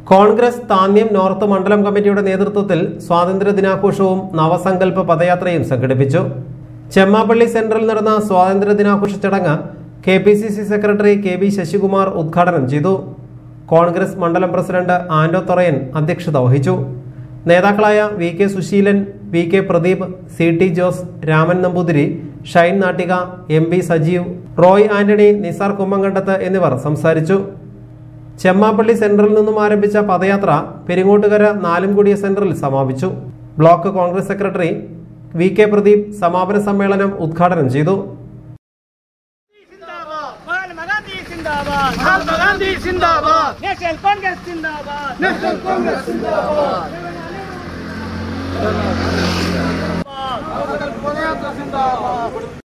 Congress താന്യം north മണ്ഡലം കമ്മിറ്റിയുടെ നേതൃത്വത്തിൽ സ്വാതന്ത്ര്യ ദിനാഘോഷവും നവസങ്കല്പ പദയാത്രയും സംഘടിപ്പിച്ചു ചെമ്മാപ്പള്ളി സെന്ററിൽ നടന്ന സ്വാതന്ത്ര്യ ദിനാഘോഷ ചടങ്ങ് K P C C secretary K B Sasikumar ഉദ്ഘാടനം ചെയ്തു കോൺഗ്രസ് മണ്ഡലം പ്രസിഡന്റ് ആന്റോ തൊറയൻ അധ്യക്ഷത വഹിച്ചു നേതാക്കളായ V K Susheelan V K Pradeep C T Jose Raman Namboothiri Shine Nattika M P Sajeev Roy Antony Nizar Kummankandath എന്നിവർ സംസാരിച്ചു ചെമ്മാപ്പള്ളി സെന്ററിൽ നിന്നും ആരംഭിച്ച പദയാത്ര പെരിങ്ങോട്ടുകര നാലുംകുടിയ സെന്ററിൽ സമാപിച്ചു block Congress secretary V K Pradeep സമാപന സമ്മേളനം ഉദ്ഘാടനം ചെയ്തു മഹാത്മാ ഗാന്ധി സിന്ദാബാദ് മഹാത്മാ ഗാന്ധി സിന്ദാബാദ് നാഷണൽ കോൺഗ്രസ് സിന്ദാബാദ് നാഷണൽ കോൺഗ്രസ് സിന്ദാബാദ്